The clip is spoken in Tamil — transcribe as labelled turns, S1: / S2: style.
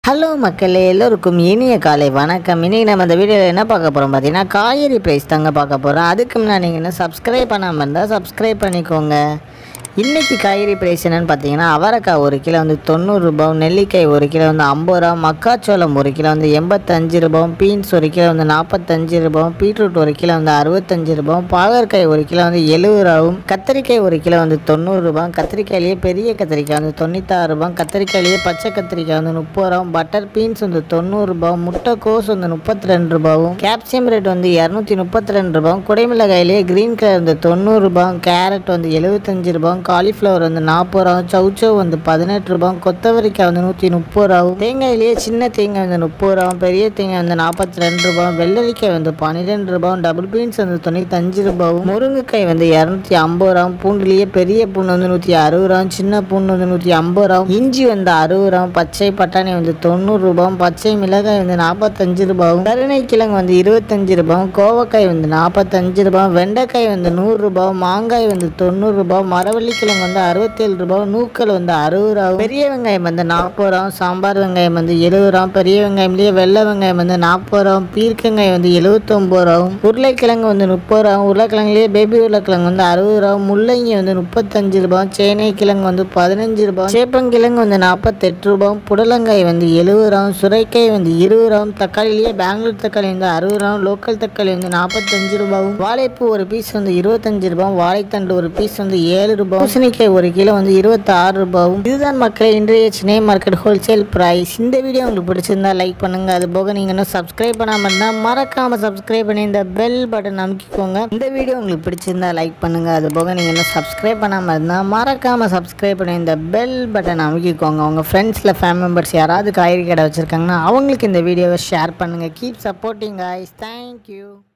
S1: ஹலோ மக்களே எல்லோருக்கும் இனிய காலை வணக்கம் இன்னைக்கு நம்ம இந்த வீடியோவில் என்ன பார்க்க போகிறோம் பார்த்தீங்கன்னா காய்கறி ப்ரைஸ் தாங்க பார்க்க போகிறோம் அதுக்கு முன்னாடி நீங்கள் என்ன சப்ஸ்கிரைப் பண்ணாமல் இருந்தால் சப்ஸ்கிரைப் பண்ணிக்கோங்க இன்றைக்கி காய்கறி ப்ரைஸ் என்னென்னு பார்த்தீங்கன்னா அவரைக்காய் ஒரு கிலோ வந்து தொண்ணூறுரூபா நெல்லிக்காய் ஒரு கிலோ வந்து ஐம்பது ரூபா மக்காச்சோளம் ஒரு கிலோ வந்து எண்பத்தஞ்சு ரூபாயும் பீன்ஸ் ஒரு கிலோ வந்து நாற்பத்தஞ்சு ரூபாயும் பீட்ரூட் ஒரு கிலோ வந்து அறுபத்தஞ்சு ரூபாயும் பாகற்காய் ஒரு கிலோ வந்து எழுபது ரூபாவும் கத்திரிக்காய் ஒரு கிலோ வந்து தொண்ணூறு ரூபாய் கத்திரிக்காயிலேயே பெரிய கத்திரிக்காய் வந்து தொண்ணூத்தாறு ரூபாய் கத்திரிக்காயிலேயே பச்சை கத்திரிக்காய் வந்து முப்பது ரூபாயும் பட்டர் பீன்ஸ் வந்து தொண்ணூறு ரூபாயும் முட்டைக்கோஸ் வந்து முப்பத்தி ரெண்டு ரூபாயும் கேப்சியம் ரேட் வந்து இரநூத்தி முப்பத்தி ரெண்டு ரூபாயும் குடைமிளகாயிலேயே கிரீன் கலர் வந்து தொண்ணூறு ரூபாயும் கேரட் வந்து எழுபத்தஞ்சு ரூபாயும் காலிஃப்ளவர் வந்து நாற்பது ரூபாயும் சவுச்சோ வந்து பதினெட்டு ரூபாயும் கொத்தவரிக்காய் வந்து நூற்றி முப்பது ரூபாயும் தேங்காயிலேயே சின்ன தேங்காய் வந்து முப்பது ரூபாயும் பெரிய தேங்காய் வந்து நாற்பத்தி ரெண்டு ரூபாயும் வெள்ளரிக்காய் வந்து பன்னிரெண்டு ரூபாயும் டபுள் பீன்ஸ் வந்து தொண்ணூத்தஞ்சு ரூபாயும் முருங்கைக்காய் வந்து இரநூத்தி ஐம்பது ரூபாயும் பூண்டுலேயே பெரிய பூண்டு வந்து நூற்றி அறுபது ரூபாயும் சின்ன பூண்டு வந்து நூற்றி ஐம்பது ரூபாயும் இஞ்சி வந்து அறுபது ரூபாயும் பச்சை பட்டாணி வந்து தொண்ணூறு ரூபாயும் பச்சை மிளகாய் வந்து நாற்பத்தஞ்சு ரூபாயும் கருணை கிழங்கு வந்து இருபத்தஞ்சு ரூபாயும் கோவக்காய் வந்து நாற்பத்தஞ்சு ரூபாயும் வெண்டைக்காய் வந்து நூறு ரூபாயும் மாங்காய் வந்து தொண்ணூறு ரூபாயும் மரவள்ளி கிழங்கு வந்து அறுபத்தேழு ரூபாயும் நூக்கல் வந்து அறுபது ரூபாயும் பெரிய வெங்காயம் வந்து நாற்பது ரூபாயும் சாம்பார் வெங்காயம் வந்து எழுபது ரூபாயும் பெரிய வெங்காயம்லேயே வெள்ளை வெங்காயம் வந்து நாற்பது ரூபாயும் பீர்க்கங்காய் வந்து எழுபத்தொம்பது ரூபாயும் உருளைக்கிழங்கு வந்து முப்பது ரூபாயும் உருளைக்கிழங்குலேயே பேபி உருளைக்கிழங்கு வந்து அறுபது ரூபாயும் முள்ளங்கி வந்து முப்பத்தஞ்சு ரூபாயும் சேனை கிழங்கு வந்து பதினஞ்சு ரூபாயும் சேப்பங்கிழங்கு வந்து நாற்பத்தெட்டு ரூபாயும் புடலங்காய் வந்து எழுபது ரூபாயும் சுரைக்காய் வந்து இருபது ரூபாயும் தக்காளிலேயே பெங்களூர் தக்காளி வந்து அறுபது ரூபாயும் லோக்கல் தக்காளி வந்து நாற்பத்தஞ்சு ரூபாயும் வாழைப்பூ ஒரு பீஸ் வந்து இருபத்தஞ்சு ரூபாயும் வாழைத்தண்டு ஒரு பீஸ் வந்து ஏழு ரூபாய் பூசணிக்காய் ஒரு கிலோ வந்து இருபத்தி ஆறு ரூபாயும் இதுதான் மக்கள் இன்றைய சென்னை மார்க்கெட் ஹோல்சேல் பிரைஸ் இந்த வீடியோ உங்களுக்கு பிடிச்சிருந்தா லைக் பண்ணுங்க அது போக நீங்க இன்னும் சப்ஸ்கிரைப் பண்ணாம இருந்தா மறக்காம சப்ஸ்கிரைப் பண்ணி இந்த பெல் பட்டன் அமைக்கிக்கோங்க இந்த வீடியோ உங்களுக்கு பிடிச்சிருந்தா லைக் பண்ணுங்க அது போக நீங்க இன்னும் சப்ஸ்கிரைப் பண்ணாம இருந்தா மறக்காம சப்ஸ்கிரைப் பண்ணி இந்த பெல் பட்டன் அமைக்கிக்கோங்க உங்க ஃப்ரெண்ட்ஸ்ல ஃபேமிலி மெம்பர்ஸ் யாராவது காய்கறி கடை வச்சிருக்காங்கன்னா அவங்களுக்கு இந்த வீடியோவை ஷேர் பண்ணுங்க கீப் சப்போர்ட்டிங் guys தேங்க்யூ